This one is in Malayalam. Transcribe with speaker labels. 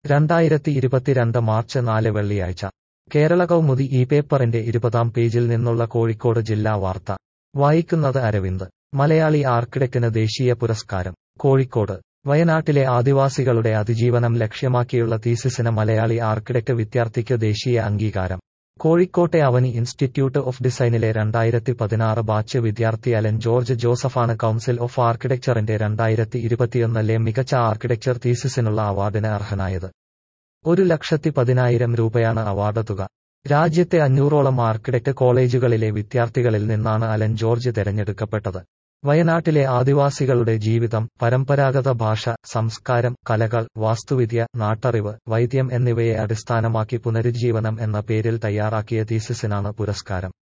Speaker 1: രണ്ടായിരത്തി ഇരുപത്തിരണ്ട് മാർച്ച് നാല് വെള്ളിയാഴ്ച കേരള കൗമുദി ഈ പേപ്പറിന്റെ ഇരുപതാം പേജിൽ നിന്നുള്ള കോഴിക്കോട് ജില്ലാ വാർത്ത വായിക്കുന്നത് അരവിന്ദ് മലയാളി ആർക്കിടെക്റ്റിന് ദേശീയ പുരസ്കാരം കോഴിക്കോട് വയനാട്ടിലെ ആദിവാസികളുടെ അതിജീവനം ലക്ഷ്യമാക്കിയുള്ള തീസിസിന് മലയാളി ആർക്കിടെക്റ്റ് വിദ്യാർത്ഥിക്ക് ദേശീയ അംഗീകാരം കോഴിക്കോട്ടെ അവനി ഇൻസ്റ്റിറ്റ്യൂട്ട് ഓഫ് ഡിസൈനിലെ രണ്ടായിരത്തി പതിനാറ് ബാച്ച് വിദ്യാർത്ഥി അലൻ ജോർജ് ജോസഫാണ് കൗൺസിൽ ഓഫ് ആർക്കിടെക്ചറിന്റെ രണ്ടായിരത്തി ഇരുപത്തിയൊന്നിലെ മികച്ച ആർക്കിടെക്ചർ തീസിസിനുള്ള അവാർഡിന് അർഹനായത് ഒരു ലക്ഷത്തി പതിനായിരം രൂപയാണ് അവാർഡ് തുക രാജ്യത്തെ അഞ്ഞൂറോളം ആർക്കിടെക്ട് കോളേജുകളിലെ വിദ്യാർത്ഥികളിൽ നിന്നാണ് അലൻ ജോർജ് തെരഞ്ഞെടുക്കപ്പെട്ടത് വയനാട്ടിലെ ആദിവാസികളുടെ ജീവിതം പരമ്പരാഗത ഭാഷ സംസ്കാരം കലകൾ വാസ്തുവിദ്യ നാട്ടറിവ് വൈദ്യം എന്നിവയെ അടിസ്ഥാനമാക്കി പുനരുജ്ജീവനം എന്ന പേരിൽ തയ്യാറാക്കിയ തീസിസിനാണ് പുരസ്കാരം